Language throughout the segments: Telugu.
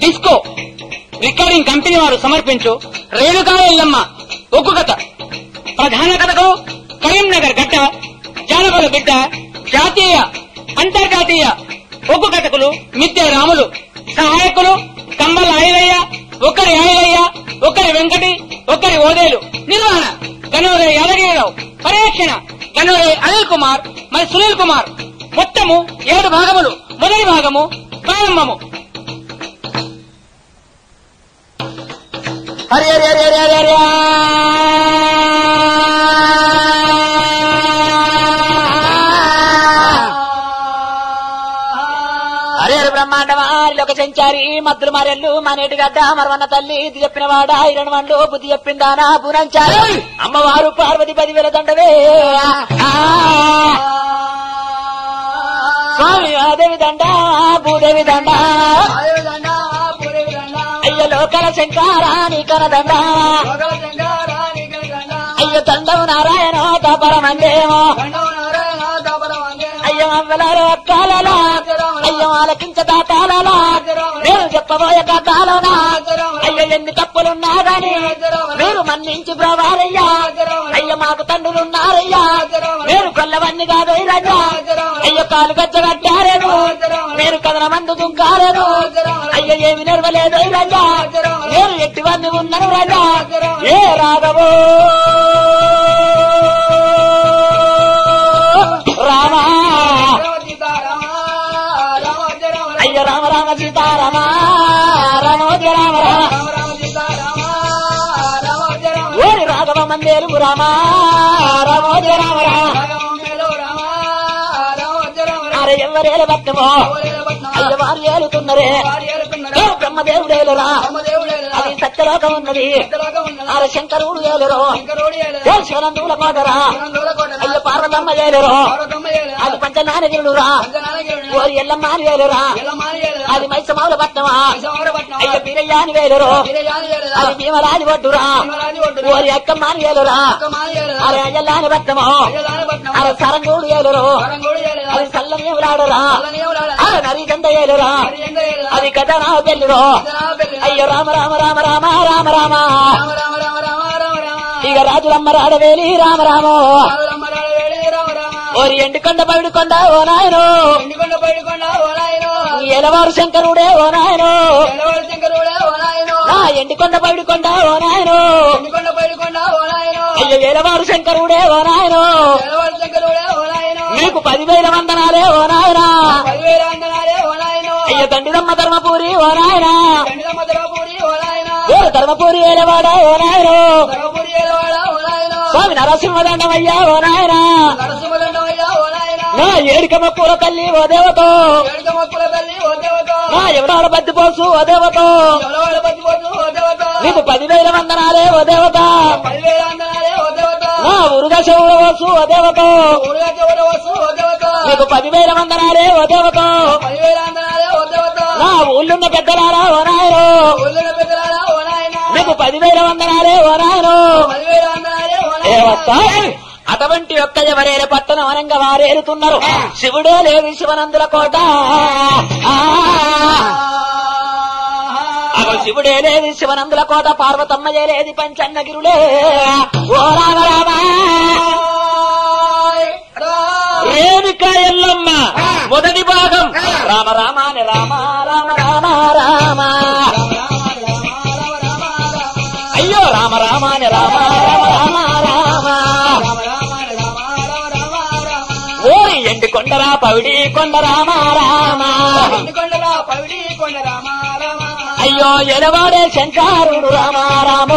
డిస్కో రికార్డింగ్ కంపెనీ వారు సమర్పించు రేణుకా ఎల్లమ్మ ఒగ్గు కథ ప్రధాన కథకు కరీంనగర్ గడ్డ జానపద బిడ్డ జాతీయ అంతర్జాతీయ ఒగ్గు కథకులు మిద్దె రాములు సహాయకులు కంబల ఆయలయ్య ఒకరి ఆయలయ్య ఒకరి వెంకటి ఒకరి ఓదేలు నిర్వహణ గనోరే యాదగిరిరావు పర్యవేక్షణ గనోరే అనిల్ కుమార్ మరి సునీల్ కుమార్ మొత్తము ఏడు భాగములు మొదటి భాగము ప్రారంభము హరి హరి హరి హరి హరి హరి హరి హరి బ్రహ్మాండమా లోక సంచారి మద్దులు మరెల్లు మనేటి గడ్డ మరవన్న తల్లి ఇది చెప్పిన వాడ ఇరణ వండు బుద్ధి చెప్పిందానా పూనంచారి అమ్మవారు పార్వతి పదివేల దండవే ఆ. స్వామి ఆదేవి దండ భూదేవి దండ అయ్య లోకల శంకారా నీ కనదండ అయ్య దండవు నారాయణ పరమందేమో అయ్య అవ్వలారు అక్కాలలా అయ్య ఆలకించ దాతాలలా నేను చెప్పబోయే కథలోనా అయ్య ఎన్ని తప్పులున్నా గాని మీరు మన్నించి బ్రవారయ్యా అయ్య మాకు తండ్రులున్నారయ్యా మీరు కొల్లవన్నీ కాదు రజా అయ్య కాలు గచ్చగట్టారేను మీరు కథన మందు దుంకారేను అయ్య ఏమి నెరవలేదు రజా నేను ఎట్టివన్నీ ఉన్నాను రజా ఏ రాఘవో రామా అయ్య రామ రామ సీతారామ రామోజ రామ రామ ఓరి రాఘవ మందేరు రామ రామోజ రామ రామ అరే ఎవరేలు భక్తమో అయ్య వారు ఏలుతున్నరే ఏ బ్రహ్మదేవుడేలురా అది సత్యలోకం ఉన్నది అరే శంకరుడు ఏలురు ఏ శివనందుల కోటరా అయ్య పార్వతమ్మ ఏలురు అది పంచనానగిరుడురా ఓరి ఎల్లమ్మ అని వేలురా అది మైసమావుల పట్నమా అయ్య బీరయ్యాని వేలురు అది భీమరాని ఒడ్డురా ఓరి అక్కమ్మ అని వేలురా అరే అయ్యల్లాని పట్నమో అరే సరంగూడు ఏలురు అది సల్లమేవులాడరా అరే నరిగండ ఏలురా అది కదా నా పెళ్ళురో అయ్యో రామ రామ రామ రామ రామ రామ ఇక రాజులమ్మ రాడవేలి రామ రామో ఓరి ఎండుకొండ పవిడుకొండ ఓ నాయనో ఎలవారు శంకరుడే ఓ నాయనో నా ఎండుకొండ పవిడుకొండ ఓ నాయనో అయ్యో ఎలవారు శంకరుడే ఓ నాయనో నీకు పదివేల వందనాలే ఓ నాయనా అయ్యో దండిదమ్మ ధర్మపూరి ఓ నాయనా ఓ ధర్మపూరి ఏలవాడ ఓ నాయనో స్వామి నరసింహదండమయ్యా ఓ నాయనా నా ఏడికమ్మ పూల తల్లి ఓ దేవతో నా ఎవడాడ బద్దిపోసు ఓ దేవతో నీకు పదివేల వందనాలే ఓ దేవత నా ఉరుగా శివసు ఓ దేవతో నీకు పదివేల వందనాలే ఓ దేవతో నా ఊళ్ళున్న పెద్దలారా ఓ నాయనో నీకు పదివేల వందనాలే ఓ నాయనో ఏవత్తా? అటువంటి యొక్క ఎవరేల పట్టణం అనంగా వారేరుతున్నారు శివుడే లేదు శివనందుల కోట ఆ. అగో శివుడే లేదు శివనందుల కోట పార్వతమ్మయే లేది పంచన్నగిరులే ఓ రామ రామ రేణుక ఎల్లమ్మ మొదటి భాగం రామ రామ అని రామ రామ రామ రామ అయ్యో రామ రామ అని రామ రామ రామ రామ ఓరి ఎండి కొండరా పవిడి కొండ రామ రామ అయ్యో ఎడవాడే శంకారుడు రామ రామో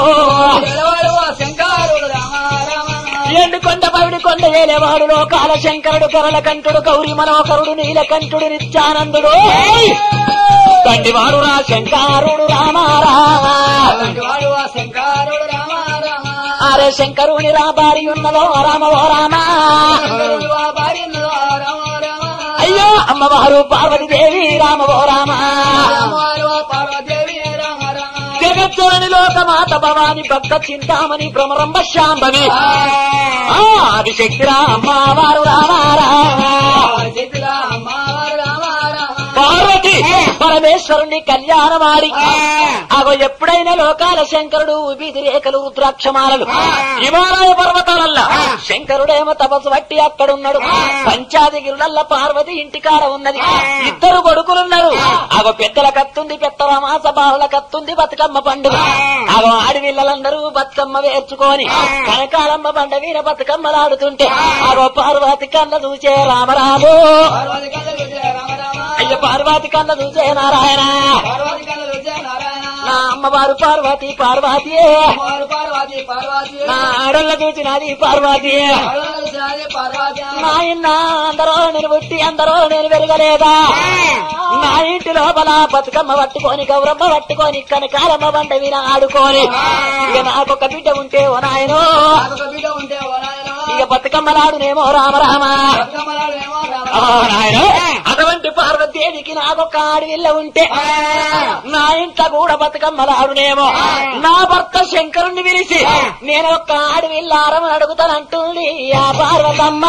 ఎండు కొండ పవిడి కొండ ఏలేవాడు లోకాల శంకరుడు కొరల కంఠుడు గౌరి మనోహరుడు నీలకంఠుడు నిత్యానందుడు తండ్రివాడు రా శంకారుడు రామ రామ అరే శంకరుని రా బారి ఉన్నదో రామ ఓ రామ అయ్యో అమ్మవారు పార్వతీదేవి రామ ఓ రామ జగచ్చరణి లోకమాత భవాని భక్త చింతామణి భ్రమరంబ శాంభవి ఆ ఆదిశక్తిరా అమ్మవారు రామ రామ పార్వతి పార్వతి పరమేశ్వరుని కళ్యాణమాడి అగో ఎప్పుడైనా లోకాల శంకరుడు వీధి రేఖలు రుద్రాక్షమాలలు హిమాలయ పర్వతాలల్లా శంకరుడేమో తపస్సు బట్టి అక్కడున్నాడు పంచాదిగిరులల్ల పార్వతి ఇంటికాడ ఉన్నది ఇద్దరు కొడుకులున్నారు అగో పెద్దల కత్తుంది పెద్దల మాస బావుల కత్తుంది బతుకమ్మ పండుగ అగో ఆడవిళ్ళలందరూ బతుకమ్మ వేర్చుకొని కనకాలమ్మ బండ వీర బతుకమ్మలాడుతుంటే అగో పార్వతి కళ్ళ చూచే రామరాము పార్వతి కళ్ళ రుచి రామ రామ అయ్య పార్వతి కళ్ళ చూచే నారాయణ పార్వతి కళ్ళ రుచి నారాయణ నా అమ్మవారు పార్వతి పార్వతి అమ్మవారు పార్వతి పార్వతి నా ఆడళ్ళ చూచినది పార్వతి ఆడవాళ్ళ చూసినది పార్వతి నాయన అందరూ నేను పుట్టి అందరూ నేను వెరగలేదా నా ఇంటి లోపల బతుకమ్మ పట్టుకొని గౌరమ్మ పట్టుకొని కనకాలమ్మ బండ విన ఆడుకొని ఇక నాకొక బిడ్డ ఉంటే ఓ నాయనో నాకొక బిడ్డ ఉంటే ఓ నాయనా. ఇక బతుకమ్మలాడునేమో రామరామ బతుకమ్మలాడేమో రామ ఆ రామ. నాయన అటువంటి పార్వతీదేవికి నాకొక ఆడవిల్ల ఉంటే నా ఇంట్లో కూడా బతుకమ్మలాడునేమో నా భర్త శంకరుణ్ణి పిలిచి నేను ఒక్క ఆడవిల్ల ఆరమని అడుగుతానంటుంది ఆ పార్వతమ్మ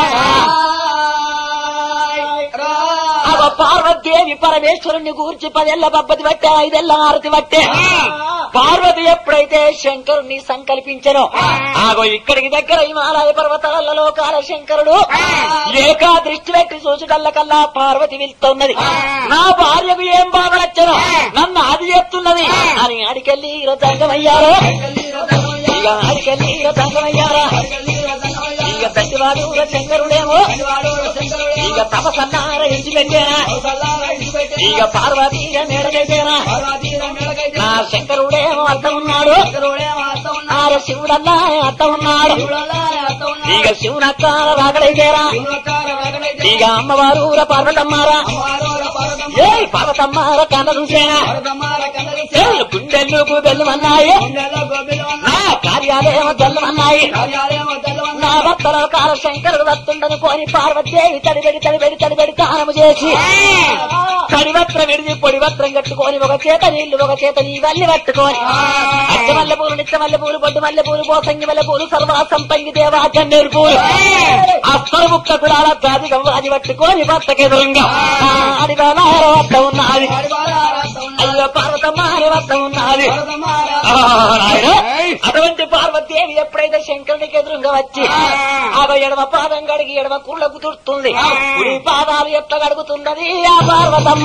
రా. అవ పార్వతీదేవి పరమేశ్వరుణ్ణి గూర్చి పదేళ్ల పబ్బతి పట్టే ఐదేళ్ల హారతి పట్టే పార్వతి ఎప్పుడైతే శంకరుణ్ణి సంకల్పించనో ఆగో ఇక్కడికి దగ్గర హిమాలయ పర్వతాల లోకాల శంకరుడు ఏకా దృష్టి పెట్టి చూచుకల్ల కల్లా పార్వతి వెళ్తున్నది నా భార్యకు ఏం బాధలచ్చనో నన్ను అది చెప్తున్నది అని ఆడికెళ్ళి రతంగమయ్యారో కల్లి రతనమయ్య. ఇక ఆడికెళ్ళి రతంగమయ్యారా కల్లి రతనమయ్య. ఇక తట్టివాడు శంకరుడేమో వాడు శంకరుడు. ఇక తపసన్నార ఇంటి పెట్టానా కౌసల్యాల విడిచిపెట్టే. ఇక పార్వతి మేడకైతేనా పార్వతీ మేడకైతే. నా శంకరుడేమో అర్థం ఉన్నాడు శంకరుడేమో అత్త ఉన్నాడు. ఆర శివుడల్లా అర్థం ఉన్నాడు శివుడల్లా అత్త ఉన్నాడు. ఇక శివునక్క రాగడైతేరా శివుడొక్కార వాగడైతే. ఇక అమ్మవారు ఊర పార్వతమ్మారా అమ్మవారు పార్వతమ్మ. ఏ పార్వతమ్మార కన్న చూసేనా పార్వతమ్మార కన్నడి ఏ గుండెల్లుకు బెల్లమన్నాయి గుండెల్లో గోపిలు నా ఉన్నాయి. కార్యాలయం జల్లమన్నాయి కార్యాలయం తెల్లవన్నాయి. నా భక్తలో కాల శంకరుడు వస్తుండను పోని పార్వతీదేవి తడిబెడి తడిబెడి తడిబెడి తానము చేసి తడివత్రం విడిచి పొడి వస్త్రం కట్టుకొని ఒక చేత నీళ్లు ఒక చేత నీ వల్లి పట్టుకొని అచ్చ మల్లె పూలు నిత్య మల్లె పూలు బొడ్డు మల్లె పూలు పోసంగి మల్లె పూలు సర్వాసం పంగి దేవా చన్నేరు పూలు అస్తరు ముక్క కులాల జాతి గవ్వాది పట్టుకొని భర్తకెదురుగా అడిగారు వద్ద ఉన్నది వాడివారు ఆరాధన ఉన్నాయి. అయ్యో పార్వతమ్మ అని వద్ద ఉన్నది పార్వతమ్మార. ఆ, నాయన, అటువంటి పార్వతీదేవి ఎప్పుడైతే శంకరునికి ఎదురుగా వచ్చి ఆమె ఎడమ పాదం కడిగి ఎడమ కుళ్ళకు తుడుతుంది కుడి పాదాలు ఎట్లా కడుగుతున్నది ఆ పార్వతమ్మ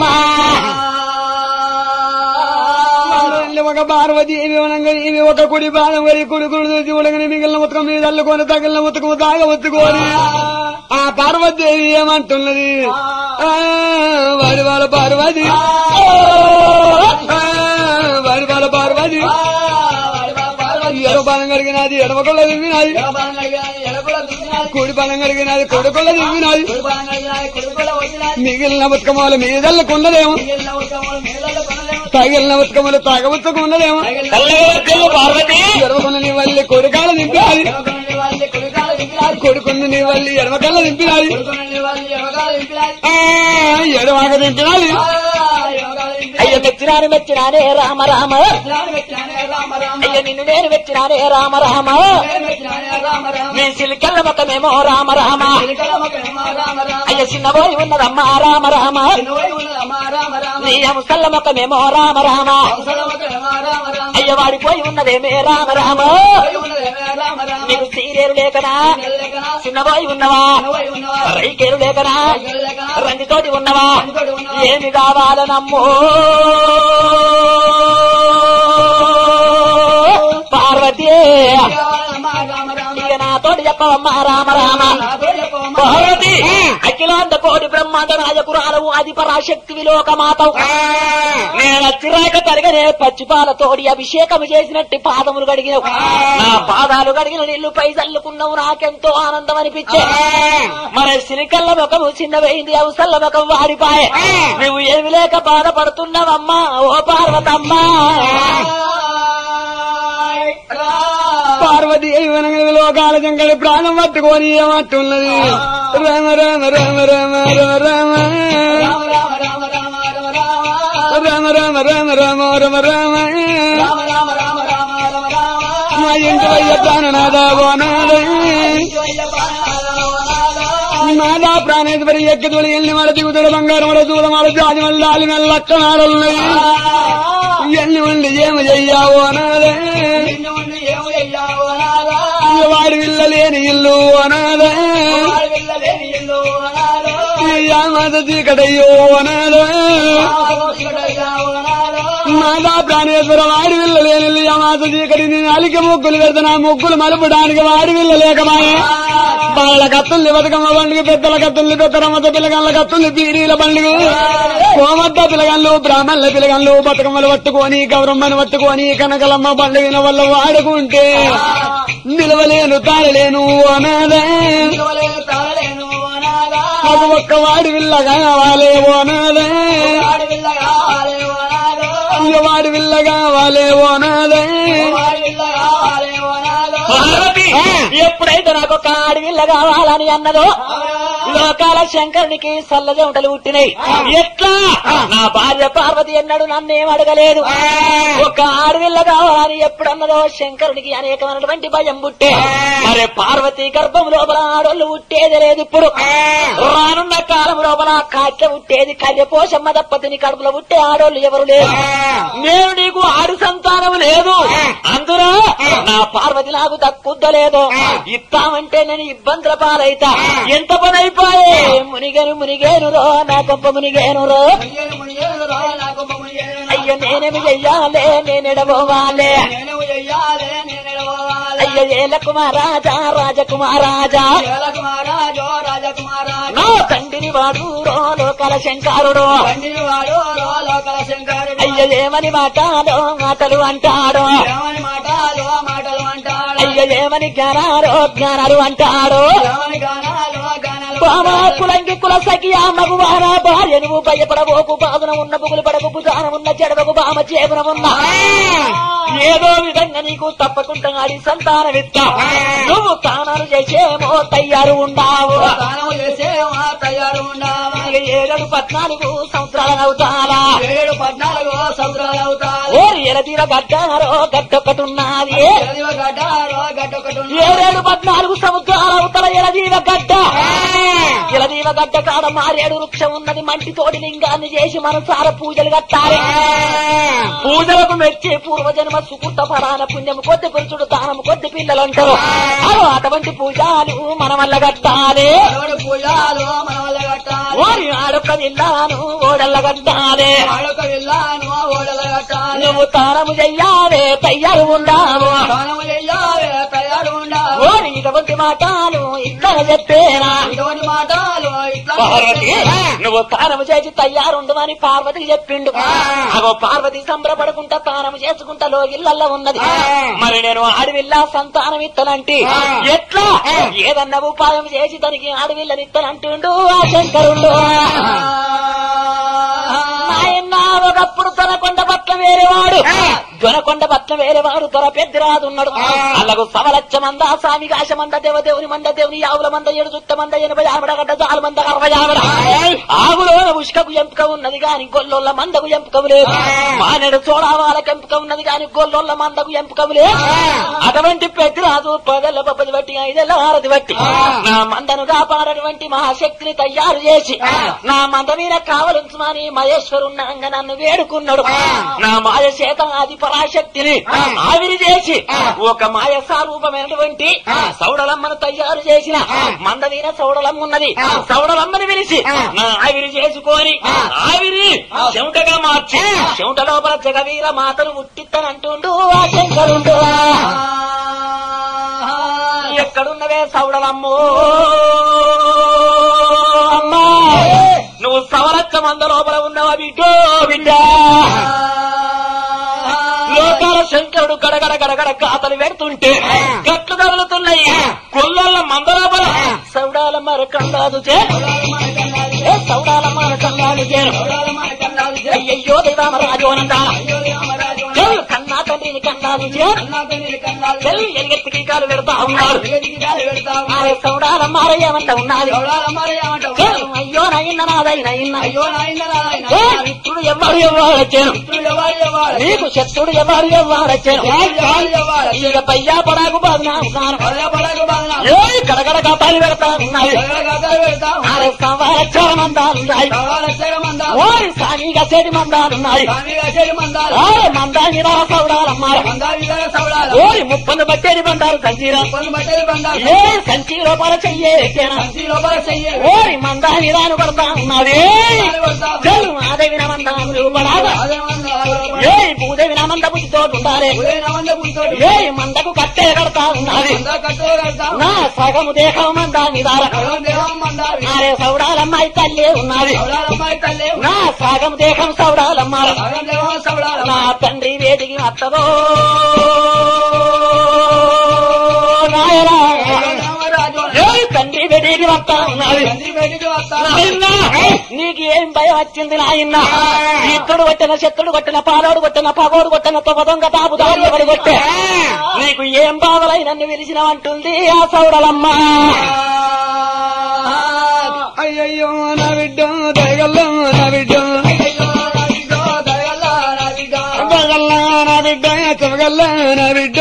మళ్ళీ ఒక పార్వతి ఇవి వనంగా ఇవి ఒక కుడి పాదం వరి కుడుకుడు తెచ్చి ఉడగని మిగిలిన ఉతకం మీద అల్లుకొని తగిలిన ఉతకము తాగ ఉత్తుకొని ఆ పార్వతీదేవి ఏమంటున్నది ఆ, వారి వాళ్ళ పార్వతి ఆ, వారి వాళ్ళ పార్వతి వాడివారు పార్వతి. ఎడమ పాదం కడిగినది ఎడమ కొల్ల దిమ్మినది ఎడబాలం కలిగినాయి, ఎడకుల దుచ్చినాయి. కుడి పాదం కడిగినది కొడు కొల్ల దిమ్మినది కుడిబాలం కలిగినాయి, కుడికుల వచ్చినాయి. మిగిలిన ఉతకమాల మీదల్లుకున్నదేమో మిగిలిన ఉత్తమములు నీళ్ళలో కొనలేము. తగిలిన ఉతకములు తాగవచ్చుకున్నదేమో తగిలిన కళ్ళు పార్వతి ఎడమకున్న నీ వల్లి కొడుకాల దింపినది ఎడకొనని వాళ్ళి కుడికాలు విప్పినారు. కొడుకున్న నీ వల్లి ఎడమకల్ల దింపినది కుడికొనని వాళ్ళి ఎడమకాలు విప్పినారు. ఆ, ఎడమాక దింపినది ఆ, ఎడమకాలు విప్పినారు. అయ్యో మెచ్చినాను మెచ్చినానే రామ రామ మెచ్చినాను, మెచ్చినానే రామ రామ. అయ్యో నిన్ను నేను మెచ్చినానే రామ రామ నేను మెచ్చినానే రామ రామ. నీ సిలికల్ల ముఖమేమో రామ రామ చిలకల మొక్కనేమో రామ రామ. అయ్యో చిన్నబోయి ఉన్నదమ్మా రామ రామ చిన్నోయి ఉన్నదమ్మా రామ రామ. నీ ముసల్ల ముఖమేమో రామ రామ అవసరం మొక్కనేమో రామ రామ. అయ్యో వాడిపోయి ఉన్నదేమే రామ రామ చిన్నోయి ఉన్నదేమో రామ రామ. నీకు సీరేరు లేకనా నెల్లెకనా, చిన్నబోయి ఉన్నవా చిన్నోయి ఉన్నవా. రైకేరు లేకనా నెల్లెకనా, రందితోటి ఉన్నవా రందితోటి ఉన్నవా. ఏమి కావాలనమ్మో పార్వతి కావాలమ్మా రామ రామ. ఇక నాతోటి చెప్పవమ్మా రామ రామ నాతో చెప్పవమ్మా. పార్వతి అఖిలాంత కోటి బ్రహ్మాండ నాయకురాలవు అది పరాశక్తి విలోక మాతవు నేను అచ్చిరాక తరగనే పచ్చిపాలతోడి అభిషేకం చేసినట్టు పాదములు కడిగినవు నా పాదాలు కడిగిన నీళ్లు పై చల్లుకున్నావు నాకెంతో ఆనందం అనిపించే మరి సిరికల్ల ముఖము చిన్నవైంది అవసల్ల ముఖం వాడిపాయ నువ్వు ఏమి లేక బాధపడుతున్నావమ్మా ఓ పార్వతమ్మా రా. పార్వతి వనంగా లోకాల జంగలి ప్రాణం పట్టుకొని ఏమంటున్నది రామ రామ రామ రామ రామ రామ రామ రామ రామ రామ రామ రామ. రామ రామ రామ రామ రామ రామ రామ రామ రామ రామ రామ రామ. మా ఇంటి వయ్య ప్రాణనాథ ఓనాథ శివయ్య బాణాల వనాల. మాదా ప్రాణేశ్వరి ఎక్కదోడు ఎన్ని మడ దిగుతాడు బంగారం మడ దూరం మడ జాతి మళ్ళీ దాలి మెల్ల లక్షణాలున్నాయి ఎన్ని ఉండి ఏమి చెయ్యావు అనాదే నిన్ను ఉండి ఏమి చెయ్యావు అనాలా? వాడి విల్లలేని ఇల్లు అనాదే వాడి వెళ్ళలేని ఇల్లు అనాలో. మాత చీకటయ్యో అనాదే ఆలోచించయ్యావు అనాలో. మాదా ప్రాణేశ్వర వాడి విల్లలేని ఇల్లు మాత చీకటి నేను అలికి ముగ్గులు పెడతా ముగ్గులు మలుపడానికి వాడి విల్లలేకమాయే బాల కత్తుల్ని బతుకమ్మ పండుగ పెద్దల కత్తుల్ని పెద్దరమ్మత పిల్లగాళ్ళ కత్తుల్ని పీరీల పండుగ కోమద్ద పిల్లగాళ్ళు బ్రాహ్మణుల పిల్లగాళ్ళు బతుకమ్మలు పట్టుకొని గౌరమ్మను పట్టుకొని కనకలమ్మ పండుగన వల్ల వాడుకుంటే నిలవలేను తాళలేను అనాదే నిలవలేను, తాళలేను అనాలా. అది ఒక్క వాడి విల్ల కావాలే అనాదే వాడి వెళ్ళ కావాలి అనాలో. వాడి విల్ల కావాలే అనాదే వాడి వెళ్ళ కావాలి అనాలో. పార్వతి ఎప్పుడైతే నాకు ఒక అడవిల్ల కావాలని అన్నదో లోకాల శంకరునికి సల్లజంటలు పుట్టినాయి ఎట్లా నా భార్య పార్వతి ఎన్నడు నన్నేం అడగలేదు ఒక ఆడవిల్ల కావాలని ఎప్పుడన్నదో శంకరునికి అనేకమైనటువంటి భయం పుట్టే మరి పార్వతి గర్భం లోపల ఆడోళ్ళు పుట్టేది లేదు ఇప్పుడు రానున్న కాలం లోపల కాట్ల పుట్టేది కళ్యపోషమ్మ దప్పతిని కడుపులో పుట్టే ఆడోళ్ళు ఎవరు లేరు నేను నీకు ఆడు సంతానం లేదు అందులో నా పార్వతి నాకు దక్కుద్దలేదు ఇస్తామంటే నేను ఇబ్బందుల పాలైతా ఎంత పని అయిపోయే మునిగేను మునిగేను రో నా గొప్ప మునిగేను రో మునిగేను, మునిగేను రా, నాకు మునిగేను రా. అయ్యో నేనేమి చెయ్యాలే నేనెడబోవాలే నేను చెయ్యాలి, నేను ఎడవాలి. అయ్యో ఏల కుమారాజా రాజకుమారాజా రాజకుమారాజో, రాజకుమారాజో. నా తండ్రిని వాడు రో లోకల శంకరుడు తండ్రిని వాడు రో లోకల శంకరుడు. అయ్యో ఏమని మాటాడో మాటలు అంటాడు ఏమని మాటలు మాటలు అంటాడు అయ్యో ఏమని జ్ఞానారో జ్ఞానాలు అంటాడు ఏమని గానాలు గానాలు బామా కులంకి కుల సఖి ఆ మగువాన భార్య నువ్వు భయపడబోకు బాధన ఉన్న పుగులు పడకు భుజాన ఉన్న చెడవకు బామ చేపన ఉన్న ఏదో విధంగా నీకు తప్పకుండా ఆడి సంతానమిత్తా నువ్వు తానాలు చేసేమో తయారు ఉండావు దానము చేసే మా తయారు ఉండాలి ఇక ఏడు పద్నాలుగు సంవత్సరాలు అవుతారా ఏడు పద్నాలుగు సంవత్సరాలు అవుతాయి ఓ ఎలదీర గడ్డారో గడ్డొక్కటి ఉన్నది చదివ గడ్డారో గడ్డొకటి ఉంది. ఏడేడు పద్నాలుగు సంవత్సరాలు అవుతార ఎలదీవ గడ్డ ఎలదీవ గడ్డ కాడ మారేడు వృక్షం ఉన్నది మంటి తోటి లింగాన్ని చేసి మనసార పూజలు కట్టాలి పూజలకు మెచ్చి పూర్వజన్మ సుకృత ఫలాన పుణ్యం కొద్ది పురుషుడు దానం కొద్ది పిల్లలు అంటారు అదో అటువంటి పూజలు మన వల్ల కట్టాలి ఎవడు పూజలు మన వల్ల కట్టాలి ఓరి ఆడొక్క విల్లాను ఓడల్ల కట్టాలి వాడొక విల్లాను ఓడల కట్టాలి నువ్వు తానము చెయ్యాలే తయ్యారు ఉండావు దానము చెయ్యాలి తయారు ఉండాలి ఓరి ఇటువంటి మాటలు ఇట్లా చెప్పేనా ఇటువంటి మాటలు ఇట్లా పార్వతి నువ్వు తానము చేసి తయారుండమని పార్వతికి చెప్పిండు అగో పార్వతి సంబరపడుకుంటా తానము చేసుకుంటా లో ఇళ్లల్లో ఉన్నది మరి నేను ఆడవిల్లా సంతానం ఇత్తనంటే ఎట్లా ఏదన్నా ఉపాయం చేసి తనకి ఆడవిల్లని ఇత్తనంటుండు ఆ శంకరుడు నాయన ఒకప్పుడు తొనకొండ పట్ల వేరేవాడు దొనకొండ పట్ల వేరేవాడు దొర పెద్దరాదున్నాడు అలాగూ సవలచ్చ మంద స్వామి కాశ మంద దేవదేవుని మంద దేవుని యావుల మంద ఏడు చుట్ట మంద ఎనభై ఆవిడ గడ్డ జాల మంద అరవై ఆవిడ ఆవులో ఉష్కకు ఎంపిక ఉన్నది గాని గొల్లొల్ల మందకు ఎంపికవు లేదు మానేడు చోడావాళ్ళకి ఎంపిక ఉన్నది గాని గొల్లొల్ల మందకు ఎంపికవు లేదు అటువంటి పెద్దరాజు పగల పప్పది బట్టి ఐదెల్ల హారతి బట్టి నా మందను కాపాడటువంటి మహాశక్తిని తయారు చేసి నా మంద మీద కావలించమని మహేశ్వరున్నాంగ నన్ను వేడుకున్నాడు నా మాయ చేత ఆది పరాశక్తిని ఆవిరి చేసి ఒక మాయ సారూపమైనటువంటి సౌడలమ్మను తయారు చేసిన మంద మీద సౌడలమ్మ ఉన్నది సౌడలమ్మని పిలిచి నా ఆవిరి చేసుకొని ఆవిరి చెమటగా మార్చి చెమట లోపల జగవీర మాతను ఉట్టిత్తనంటుండు ఆ శంకరుండు ఎక్కడున్నవే సౌడలమ్మో అమ్మా నువ్వు సవరచ్చ మంద లోపల ఉన్నావా బిడ్డో బిడ్డ లోకాల శంకరుడు గడగడ గడగడ గాతలు పెడుతుంటే గట్లు తగులుతున్నాయి కొల్లల మంద లోపల సౌడాల మరకండాదు చే ఏ సౌడాల మరకండాదు చేరు అయ్యయ్యో దేవామరాజోనందా చెల్లు కన్నా తండ్రిని కన్నాదు చేరు చెల్లి ఎలుగెత్తికి కాలు పెడతా ఉన్నాడు ఆ సౌడాల మారయ్యమంట ఉన్నది చెల్లు అయ్యో నయ్యన్న నాదైన అయ్యో నాయన ఏ మిత్రుడు ఎవరు ఎవరు వచ్చాను నీకు శత్రుడు ఎవరు ఎవరు వచ్చాను ఇక పయ్యా పడాకు బాధ ఏ కడగ గడగడ పని పెడతా ఉన్నాయి అరే సంవత్సర మందాలున్నాయి ఓరి సానిగా చెడి మందాలున్నాయి ఓరి మందాని రా సౌడాలమ్మాయి ఓరి ముప్పను బట్టేది బండారు సంచీరా ఏ సంచి లోపల చెయ్యే ఎక్కేనా ఓరి మందాని రాను పడతా ఉన్నది చెల్లు మాదేవి నమందాములు పడాదా ఏ భూదేవి నమంద బుద్ధితో ఉండాలి ఏ మందకు కట్టే కడతా ఉన్నది నా సగము దేహం మందాని దార నారే సౌడాలమ్మాయి తల్లి ఉన్నది నా సగం దేహం సౌడాలమ్మాయి నా తండ్రి వేదికి అత్తదో నాయనా ఏ తండ్రి వేదికి వస్తా ఉన్నది నాయనా, నీకు ఏం భయం వచ్చింది నాయన్న ఇద్దడు కొట్టిన శత్రుడు కొట్టిన పాలోడు కొట్టిన పగోడు కొట్టిన తొమ్మ దొంగ తాపు దారి కొట్టే నీకు ఏం బాధలై నన్ను పిలిచినవంటుంది ఆ సౌడలమ్మ అయ్యయ్యో నా బిడ్డ దయగల్లో నా బిడ్డ దయగల్లా నా బిడ్డ చెమగల్లా నా బిడ్డ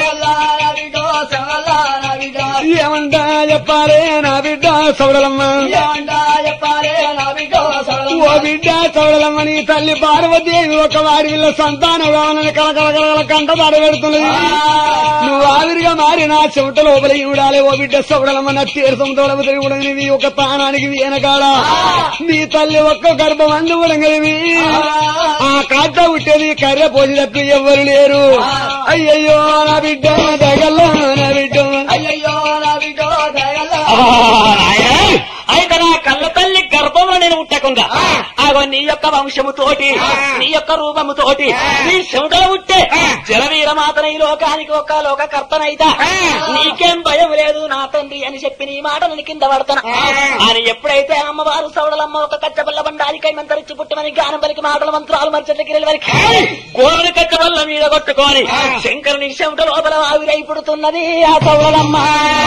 ఏమంటా చెప్పారే నా బిడ్డ సౌడలమ్మ ఓ బిడ్డ చౌడలమ్మ నీ తల్లి పార్వతీదేవి ఒక వారి వీళ్ళ సంతానం కావాలని కలకల కలకల కంట దాడి పెడుతున్నది నువ్వు ఆవిరిగా మారి నా చెమట లోపల చూడాలి ఓ బిడ్డ చౌడలమ్మ నా తీర్థం తోడబుతరి ఉడగనివి ఒక తానానికి వెనకాడ నీ తల్లి ఒక్క గర్భమందు ఉడగనివి ఆ కాట ఉట్టేది కర్ర పోసి తప్పి ఎవ్వరు లేరు అయ్యయ్యో నా బిడ్డ దగల్లో నా బిడ్డ అయ్యయ్యో నా బిడ్డో దయగల్లా అయితే నా కళ్ళ తల్లి గర్భంలో నేను ఉట్టకుండా అగో నీ యొక్క వంశము తోటి నీ యొక్క రూపము తోటి నీ చెమటలు ఉట్టే జలవీర మాతన ఈ లోకానికి ఒక లోక కర్తనైతా నీకేం భయం లేదు నా తండ్రి అని చెప్పి నీ మాటలను కింద పడతాను అని ఎప్పుడైతే అమ్మవారు సౌడలమ్మ ఒక కచ్చబల్ల బండారికై మంతరించి పుట్టమని గానం పలికి మాటల మంత్రాలు మర్చెట్ల గిరెల వరకు గోడని కచ్చబల్ల మీద కొట్టుకొని శంకరుని చెమట లోపల ఆవిరై పుడుతున్నది ఆ సౌడలమ్మ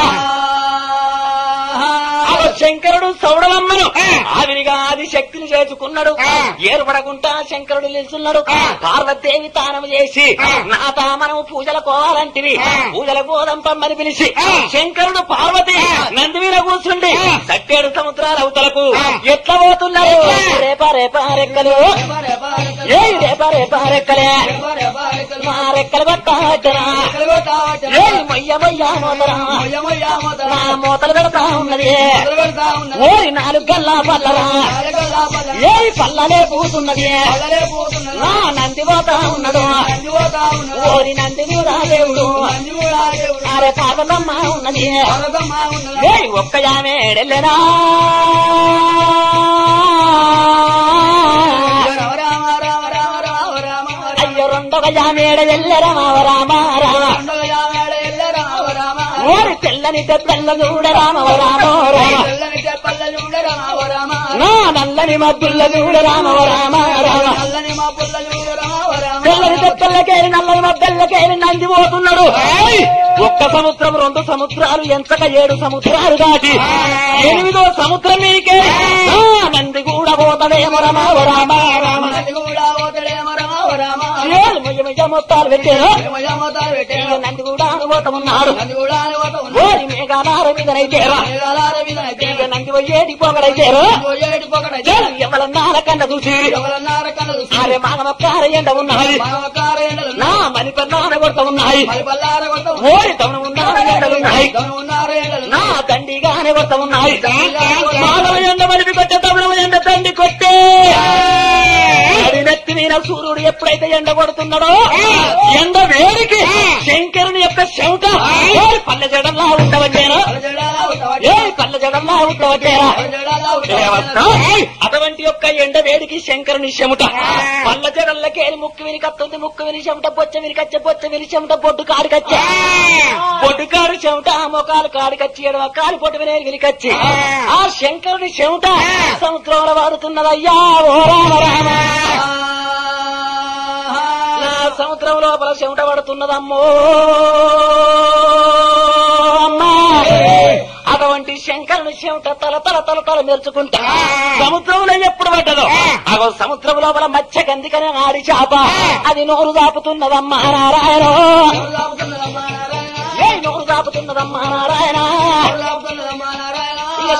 ఆ శంకరుడు సౌడలమ్మను ఆవిరిగా ఆది శక్తిని చేసుకున్నాడు ఏర్పడకుండా శంకరుడు నిలుచున్నాడు పార్వతీదేవి తానం చేసి నా తామనము పూజలు కోవాలంటివి పూజల గోధం పమ్మని పిలిచి శంకరుడు పార్వతి నంది మీద కూర్చుండి సట్టేడు సముద్రాల అవతలకు ఎట్లా పోతున్నారు రేపా రేపా రెక్కలు ఏ రేపా రేపా రెక్కలే మా రెక్కలు పట్టాటరా ఏ మొయ్య మొయ్య మోతరా నా మూతలు పెడతా ఉన్నది ఓరి నాలుగు గల్లా పల్లరా ఏ పల్లలే పూతున్నది నా నంది పోతా ఉన్నడు ఓరి నంది మీద దేవుడు అరే పాదమ్మ ఉన్నది ఏ ఒక్క యామేడెళ్ళరా అయ్యో రెండవ యామేడ వెళ్ళరా రామ రామ ఓరి తెల్లని తెల్ల చూడ రామ రామ రామ నా నల్లని మబ్బుల్ల చూడ రామ రామ రామ తెల్లని తెల్లకేరి నల్లని మబ్బెల్లకేరి నంది పోతున్నాడు ఒక్క సముద్రం రెండు సముద్రాలు ఎంచక ఏడు సముద్రాలు దాటి ఎనిమిదో సముద్రం మీకే నంది కూడా పోతడేమో రమ రామ రామ ఏడు ముయ్య ముయ్య మొత్తాలు పెట్టారు ఇక నంది కూడా పోతమున్నాడు ఓరి మేఘాలార మీదనైతేరా ఇక నంది పోయేది పొగడైతేరు ఎవరన్నార కన్న చూసి అరే మానవకార ఎండ ఉన్నది నా మని పన్నాన కొడత ఉన్నాయి ఓరి తమను ఉన్నార ఎండలున్నాయి నా దండిగానే కొడత ఉన్నాయి మానవ ఎండ మనిపి కొట్టే తమను ఎండ తండ్రి కొట్టే అది నెత్తి మీద సూర్యుడు ఎప్పుడైతే ఎండ కొడుతున్నాడో ఎండ వేడికి శంకరుని యొక్క చెమట ఓరి పల్లె జడంలా ఉండవచ్చేనా ఏ పల్లె జడంలా ఉండవచ్చేనా దేవస్థ అటువంటి యొక్క ఎండ వేడికి శంకరుని చెమట పళ్ళ జడల్లకేలి ముక్కు విని కత్తుంది ముక్కు విని చెమట బొచ్చ విని కచ్చే బొచ్చ విని చెమట బొడ్డు కాడికచ్చే బొడ్డు కాడు చెమట మొకాలు కాడికచ్చి ఎడమ కాలు పొట్టు వినే వినికచ్చి ఆ శంకరుని చెమట సముద్రంలో వాడుతున్నదయ్యా ఓ రామ రామ నా సముద్రం లోపల చెమట పడుతున్నదమ్మో అమ్మా అటువంటి శంకరుని చెమట తల తల తల తల మెరుచుకుంటా సముద్రంలో ఎప్పుడు పడ్డదో అగో సముద్రం లోపల మత్స్య గందికనే ఆడి చేప అది నోరు దాపుతున్నదమ్మా నారాయణ ఏ నోరు దాపుతున్నదమ్మా నారాయణ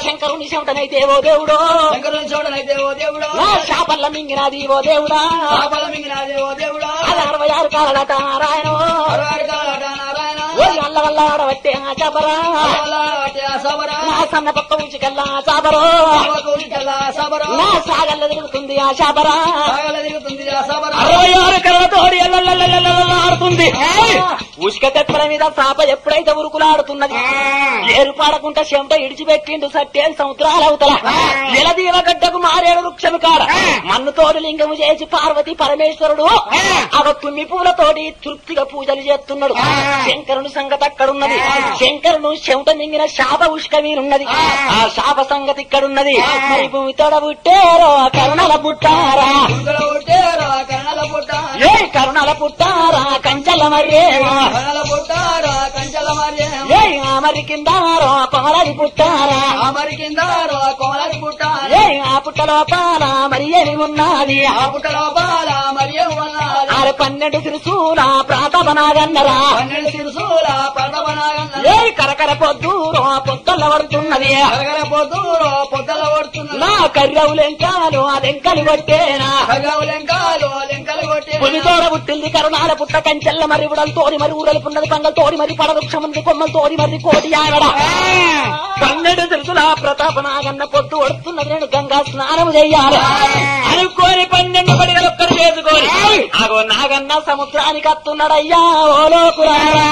శంకరుని చెమటనైతే ఓ దేవుడో శంకరుని చూడనైతే ఓ దేవుడా నా శాపల్ల మింగినది ఓ దేవుడా పాపల మింగినాదే ఓ దేవుడా అది అరవై ఆరు కాలట నారాయణ అరవారి కాలట నారాయణ ఓ అల్ల వల్ల ఆడబట్టే ఆ చాపరా అల్లాటే ఆ సబరా నా సన్న పక్క ఉంచుకెళ్ళా ఆ చాపరో కోరికల్లా సబరా నా సాగల్ల తిరుగుతుంది ఆ చాపరా సాగల తిరుగుతుంది ఆ సబరా అరవై ఆరు కళ్ళతోడి ఆడుతుంది ఉష్క తెప్పల మీద చాప ఎప్పుడైతే ఉరుకులాడుతున్నది ఏరు పాడకుండా చెమట ఇడిచిపెట్టిండు సట్టేడు సముద్రాల అవతల నిలదీవ గడ్డకు మారేడు వృక్షము కాడ మన్నుతోడు లింగము చేసి పార్వతి పరమేశ్వరుడు అవ తుమ్మి పూలతోటి తృప్తిగా పూజలు చేస్తున్నాడు శంకరుని సంగతి అక్కడున్నది శంకరుడు చెమట మింగిన శాప ఉష్క వీరున్నది ఆ శాప సంగతి ఇక్కడున్నది మరి భూమి తోడ పుట్టారో కరుణల పుట్టారా గుండెల పుట్టారా కన్నల పుట్టారా ఏ కరుణల పుట్టారా కంచల మర్యేమో కన్నల పుట్టారా కంచెల మరియ ఏ ఆమరి కిందారో కొమరది పుట్టారా అమరి కిందారా కోమలకి పుట్టారా ఏ ఆ పుట్టలో పాల మరి ఏమి ఉన్నది ఆ పుట్టలో బాల మరియం వన్నాడు ఆరు పన్నెండు తిరుసూల ప్రాతపనాగన్నరా పన్నెండు సిరుసూల పడవనాగన్న ఏ కరకర పొద్దురో పొత్తల పడుతున్నది కలగల పొద్దులో పొద్దల పడుతున్నది నా కర్రవులెంకాలు అదెంకలు కొట్టేనా కలగవు లెంకాలు లెంకలు కొట్టి పులితోడ పుట్టింది కరుణాల పుట్ట కంచెల్ల మరి ఉడలు తోడి మరి ఊరలు పున్నది పంగలు తోడి మరి పడవృక్షముంది కొమ్మలు తోడి మరి కోటి ఆగడ పన్నెండు తెలుసులా ప్రతాప నాగన్న పొద్దు వడుతున్నది నేను గంగా స్నానం చెయ్యాలి అనుకోని పన్నెండు పడిగలు ఒక్కరు చేసుకొని అగో నాగన్న సముద్రానికి అత్తున్నాడయ్యా ఓ లోకులారా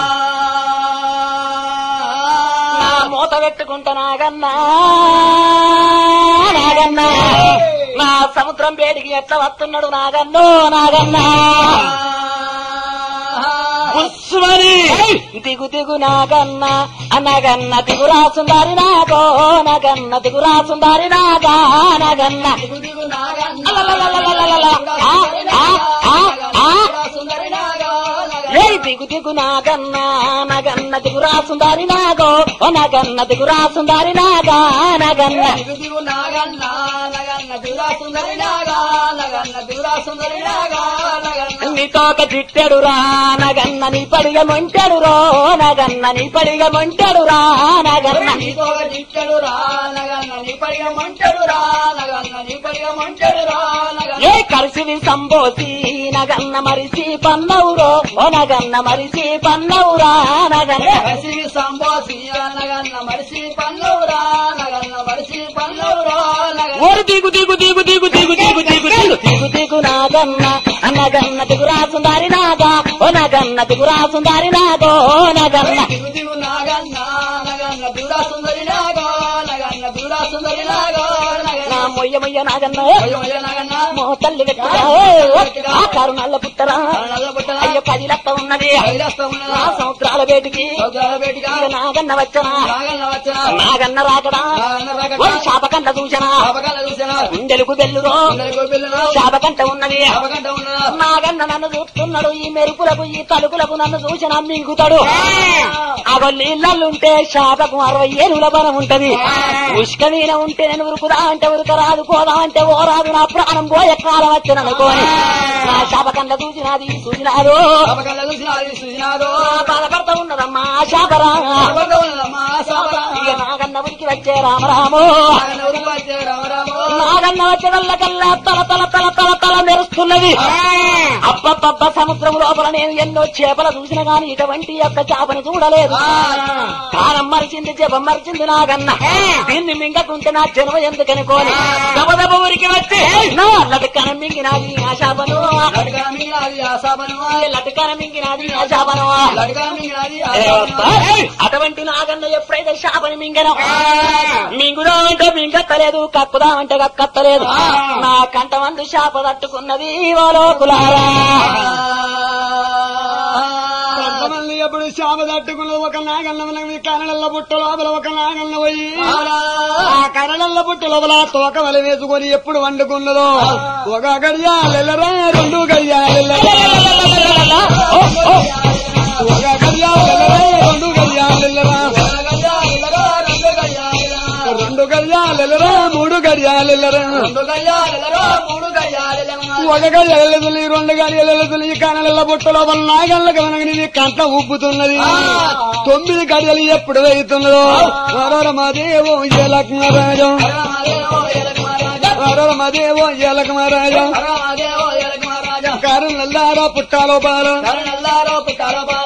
నా మూత పెట్టుకుంటా నాగన్నా నాగన్నా నా సముద్రం వేడికి ఎట్లా వస్తున్నాడు నాగన్నో నాగన్నా పుష్మని దిగు దిగు నాగన్న అనగన్న దిగురా సుందరి నాగో నగన్న దిగురా సుందరి నాగా నగన్న దిగు నాగన్న అలలలలలలల. ఆ, ఆ, ఆ, ఆ. సుందరి నాగా ఏ దిగు దిగు నాగన్న నగన్న దిగురా సుందరి నాగో ఓ నగన్న దిగురా సుందరి నాగా నగన్న దిగు దిగు నాగన్న నగన్న దిగురా సుందరి నాగా నగన్న దిగురా సుందరి నాగా నగన్న నీతోక చిట్టెడు రా నగన్న నీ పడిగ మొంటెడు రో నగన్న నీ పడిగ మొంటెడు రా నగన్న నీతో చిట్టడు రా నగన్న నీ పడిగ మంటడు రా నగన్న నీ పడిగ మంటడు రా నగన్న ఏ కలిసిని సంబోసి నగన్న మరిసి పన్నవురో ఓ నగన్న మరిసి పన్నవురా నగన్న మరిసి సంబోసి నగన్న మరిసి పల్లవురా నగన్న మరిసి పల్లవురా నగన్న ఓరు దిగు దిగు దిగు దిగు దిగు దిగు దిగు దిగు దిగు దిగు నాగన్న నగన్న దిగురా సుందరి నాగా ఓ నగన్న దిగురా సుందరి నాగో ఓ నగన్న దిగు దిగు నాగన్న నగన్న దిగురా సుందరి నాగా నగన్న దిగురా సుందరి నాగా నా నగన్న మొయ్య మొయ్య నాగన్న అయ్యో అయ్యో నగన్న మో తల్లి వెట్టుగా ఆ కరుణల్ల పుట్టరా నల్ల బుట్టల అయ్యో పది లెక్క ఉన్నది కైలాసం నా ఉన్నదా సముద్రాల వేటికి సౌదాల బేటిగా ఇక నాగన్న వచ్చనా నాగన్న వచ్చా నాగన్న రాకడా నాగన్న ఓ రాకడా శాపకంట చూచనా పాపకాల చూసానా గుండెలకు బెల్లురో అందరికీ పిల్లలు శాపకంట ఉన్నది పాపకంట ఉన్నదా నాగన్న నన్ను చూస్తున్నాడు ఈ మెరుపులకు ఈ తలుపులకు నన్ను చూసిన మింగుతాడు అగో నీళ్ళల్లుంటే శాపకు అరవై ఏనుల బలం ఉంటది ఉష్క మీద ఉంటే నేను ఉరుకుదా అంటే ఉరుక రాదు పోదా అంటే ఓ రాదు నా ప్రాణం పోయే కాలం వచ్చిన అనుకోని నా శాపకండ చూసినది చూసినాడు పాపకాల చూసినాది చూసినాదో బాధపడతా ఉన్నదమ్మా ఆ శాపరా పాపకంట ఉన్నదమ్మా సాబరా ఇక నాగన్న ఉరికి వచ్చే రామరాము నాగన్న ఉరుపాచే రామరామో నాగన్న వచ్చే కల్లా తల తల తల తల తల మెరుస్తున్నది అబ్బబ్బబ్బ సముద్రం లోపల నేను ఎన్నో చేపలు చూసిన గాని ఇటువంటి యొక్క చేపను చూడలేదు కాలం మరిచింది జపం మరిచింది నాగన్న దీన్ని మింగకుంటే నా జన్మ ఎందుకనుకోని దబదబ ఊరికి వచ్చి నా లటకన మింగినాది ఆ చేపను లడకా మింగినాది ఆ సాబను లటకన మింగినాది ఆ చేపను లడకా మింగినాది ఆ ఏ సాబను అబ్బా, అటువంటి నాగన్న ఎప్పుడైతే శాపని మింగను మింగుదా అంటే మింగత్తలేదు కక్కుదా అంటే కక్కత్తలేదు నా కంట మందు శాప తట్టుకున్నది ఓ లోకులారా కొంతమంది ఎప్పుడు శాప తట్టుకున్నది ఒక నాగన్న మనకి కరణల్ల బుట్ట లోపల ఒక నాగన్న పోయి ఆ కరణల్ల బుట్ట లోపల తోక వల వేసుకొని ఎప్పుడు వండుకున్నదో ఒక గడియాలెల్లరా రెండు గడియాలెల్లరా ఒక గడియాలెల్లరా రెండు గడియాలెల్లరా రెండు రెండు గడియాలెల్లరా మూడు గడియాలెల్లరా రెండు గయ్యాలెల్లరో, మూడు గయ్యాలెల్లమ్మ. ఒక గడియాలెల్లుతులు రెండు గడియాలెల్లుతులు ఈ కనల బుట్ట లోపల నాగళ్ళ కనుక కంట ఉబ్బుతున్నది తొమ్మిది గడియలు ఎప్పుడు వెళ్తున్నదో రమదేవో ఏలక్మరాజం రామదేవో ఎలకమహారాజా, రమదేవో ఏలక్మరాజం రామదేవో ఎలకమహారాజా. కారులల్లారా పుట్టాలో బాల కరుణల్లారో పుట్టాలో బాల.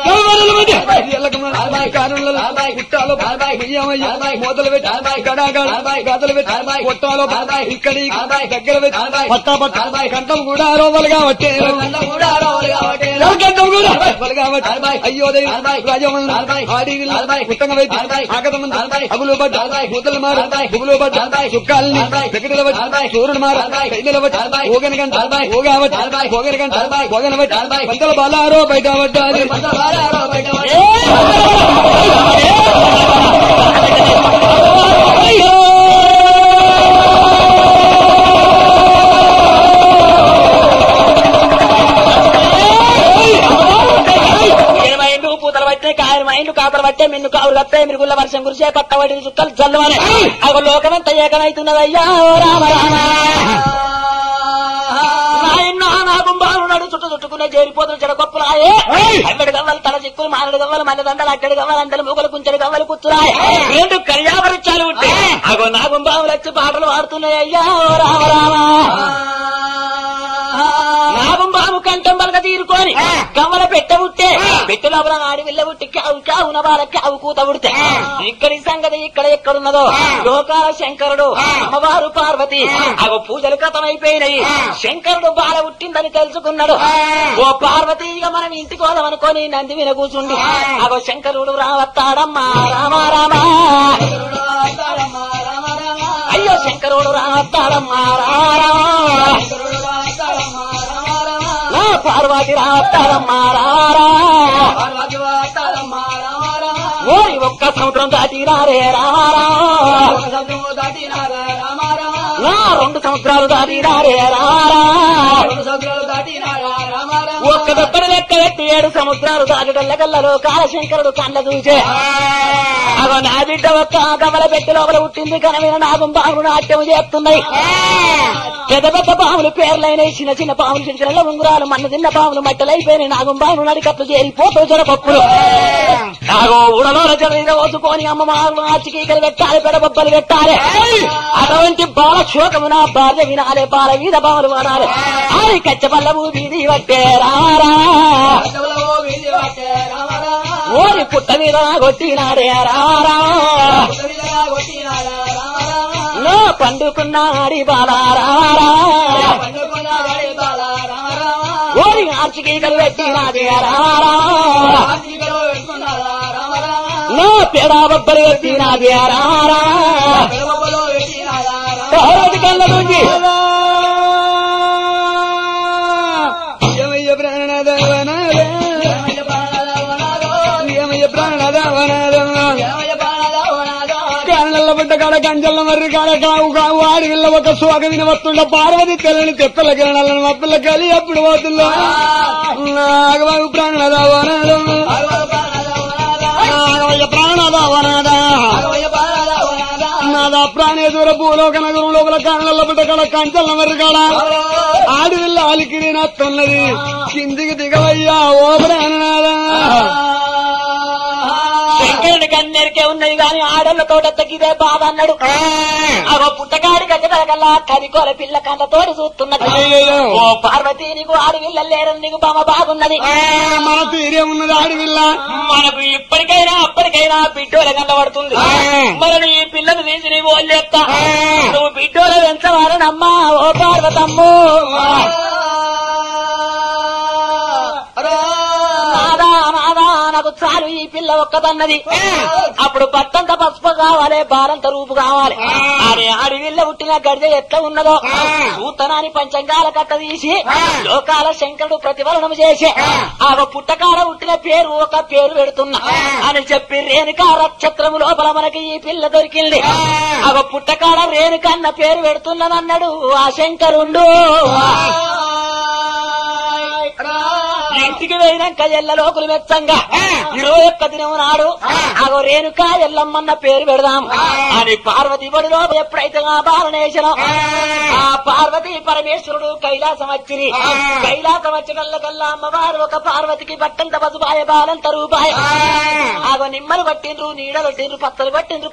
పుట్టాలో మొదలు పెట్టి గడాగడ గదలు పెట్టి కొట్టాలో ఇక్కడి దగ్గర పెట్టి పట్టా పట్టా కంఠం కూడా రోవలు కాబట్టి కన్న కూడా రావాలి కాబట్టి కంఠం కూడా రోవలు కాబట్టి అయ్యో రాజమంది ఆడి పుట్టంగా పెట్టి ఆగతమంది అగులు పడ్డ కూతలు మారు గుబులు పడ్డ చుక్కాలని దగ్గర పట్టి సూర్యుడు మారు కైదల పట్టి ఓగన గంట ఓగా పట్టి ఓగన గంట ఓగన పట్టి పంతల బాలారో బయట పడ్డాలి కొంత వారారో బయట పడి. మైండు పూతలు పట్టే కాయలు మైండు కాపలు పట్టే మిన్ను కావులు కప్పే మిరుగుల వర్షం కురిసే పట్టబడి చుక్కలు చల్లవని అవ లోకమంత ఏకమైతున్నదయ్యా ఓ రామ రామ నాయన నాకు బాగున్నాడు చుట్టూ చుట్టుకునే చేరిపోతున్న చెడ గొప్పలాయే అక్కడి గవ్వలు తల చిక్కులు మారడు గవ్వలు మల్ల దండలు అక్కడి గవ్వలు అంతలు మూగలు కుంచెడు గవ్వలు కుచ్చురాయి రెండు కళ్యాణవృక్షాలు ఉంటే అగో నాగు బావులు వచ్చి పాటలు పాడుతున్నాయి అయ్యా ఓ రామ రామ నాగం బాబు కంఠం బలక తీరుకొని గవ్వల పెట్ట ఉట్టే పెట్టు లోపల ఆడి విల్ల ఉట్టి కావు కావున బాల కావు కూత ఉడితే ఇక్కడి సంగతి ఇక్కడ ఎక్కడున్నదో లోకాల శంకరుడు అమ్మవారు పార్వతి అగో పూజలు కథమైపోయినాయి శంకరుడు బాల ఉట్టిందని తెలుసుకున్నాడు ఓ పార్వతి ఇక మనం ఇంటికి పోదామనుకొని నంది విన కూర్చుండి అగో శంకరుడు రావత్తాడమ్మా రామ రామ రాస్తాడమ్మా, రామ రామ. అయ్యో శంకరుడు రావత్తాడమ్మా రామ రామ రాస్తాడమ్మా, రామ రామ. నా పార్వతి రావత్తాడమ్మా రారా పార్వతి వాస్తాడమ్మా, రామ రామ. ఓరి ఒక్క సముద్రం దాటినారే రారా ఒక సముద్రము దాటినారా, రామ రామ. నా రెండు సముద్రాలు దాటినారే రారా రెండు సముద్రాలు దాటినారా, రామ రామ. ఒక్క దెబ్బలు లెక్క పెట్టి ఏడు సముద్రాలు దాటడల్ల గల్లలో కాలశంకరుడు కళ్ళ చూసే అగో నా బిడ్డ ఒక్క గమల పెట్టి లోపల పుట్టింది కనమైన నాగం పాములు నాట్యం చేస్తున్నాయి పెద్ద పెద్ద పాములు పేర్లైనవి చిన్న చిన్న పాములు చిన్న చిన్న ఉంగురాలు మన్న తిన్న పాములు మట్టలైపోయినాయి నాగం పాములు నడికట్లు చేరిపోతూ జడపప్పులు నాగో ఉడలో జడ ఓసుకొని అమ్మ మాలు ఆచికీకలు పెట్టాలి పెడబొబ్బలు పెట్టాలి అటువంటి బాల శోకము నా భార్య వినాలి బాల వీధ పాములు వాడాలి అది కచ్చబల్ల వీధి పట్టే రారా పట్టణంలో వీధి పట్టే, రామ రామ. ఓరి పుట్ట మీద కొట్టినాడే రారా పుట్టవిధగా కొట్టినారా, రామ రామ. లో పండుకున్నాడి బాల రారా పండుకున్న వాడి బాల, రామ రామ. ఓరి ఆచికీకలు పెట్టినాడే రారా ఆశీకలో పెట్టుకున్నారా, రామ రామ. లో పెడా బొబ్బలు పెట్టినాడే రారా పెడబొబ్బలో పెట్టినారా, రామ పార్వతి కళ్ళ నుంచి యమయ్య ప్రాణదవనాద రామయ్య బాణాల వనాదో, యమయ్య ప్రాణదవనాద రామయ్య బాణాల వనాదో. కారణల్ల పుట్ట కాడ కంచెల్ల మర్రి కాడ కావు కావు ఆడి విల్ల ఒక సోక విని వస్తుండ పార్వతి తెల్లని తెప్పల కిరణాలను మప్పల కలి అప్పుడు పోతుందో నాగబాబు ప్రాణదవనాదం భగవద్ బాణాల వనాదో, నాగవయ్య ప్రాణదవనాద రామయ్య బాణాల వనాదో. నాదా ప్రాణేశ్వర భూలోక నగరం లోపల కారణల్ల పుట్ట కాడ కంచెల్ల మర్రి కాడ ఆడి విల్ల అలికిరి నత్తున్నది కిందికి దిగవయ్యా ఓ ప్రాణనాదా శంకరుడి కన్నెరికే ఉన్నది గాని ఆడళ్ళ తోట తగ్గిదే బాధ అన్నాడు అగో పుట్టగాడి గజదరగల్లా కదికోల పిల్ల కంటతోటి చూస్తున్నది అయ్యయ్యో. ఓ పార్వతి నీకు ఆడి వీళ్ళ లేరని నీకు బామ బాగున్నది మన తీరే ఉన్నది ఆడవిల్ల మనకు ఇప్పటికైనా అప్పటికైనా బిడ్డోల కనబడుతుంది మరి ఈ పిల్లను తీసి నీవు వల్లేస్తా నువ్వు బిడ్డోల పెంచవాలనమ్మా ఓ పార్వతమ్ము నాదా నాదా నాకు చాలు ఈ పిల్ల ఒక్కదన్నది అప్పుడు పట్టంత పసుపు కావాలి బాలంత రూపు కావాలి ఆడి ఆడి విల్ల పుట్టిన గడిద ఎట్లా ఉన్నదో సూతనాని పంచంగాల కట్ట తీసి లోకాల శంకరుడు ప్రతిఫలనం చేసి ఆ పుట్టకాల పుట్టిన పేరు ఒక పేరు పెడుతున్నా అని చెప్పి రేణుకా నక్షత్రము లోపల మనకి ఈ పిల్ల దొరికింది ఆ పుట్టకాడ రేణుకన్న పేరు పెడుతున్నానన్నాడు ఆ శంకరుండు ఇంటికి పోయినాక ఎల్ల లోకులు మెచ్చంగా ఇరవై ఒక్క దినం నాడు అగో రేణుక ఎల్లమ్మన్న పేరు పెడదాం అని పార్వతి బడిలో ఎప్పుడైతే ఆ బాలనేశనం ఆ పార్వతి పరమేశ్వరుడు కైలాసం వచ్చిరి కైలాసం వచ్చినల్లకల్లా అమ్మవారు ఒక పార్వతికి బట్టంత పసుపాయ బాలంత రూపాయ ఆగో నిమ్మలు పట్టిండ్రు నీడలు పట్టిండ్రు పత్తలు పట్టిండ్రు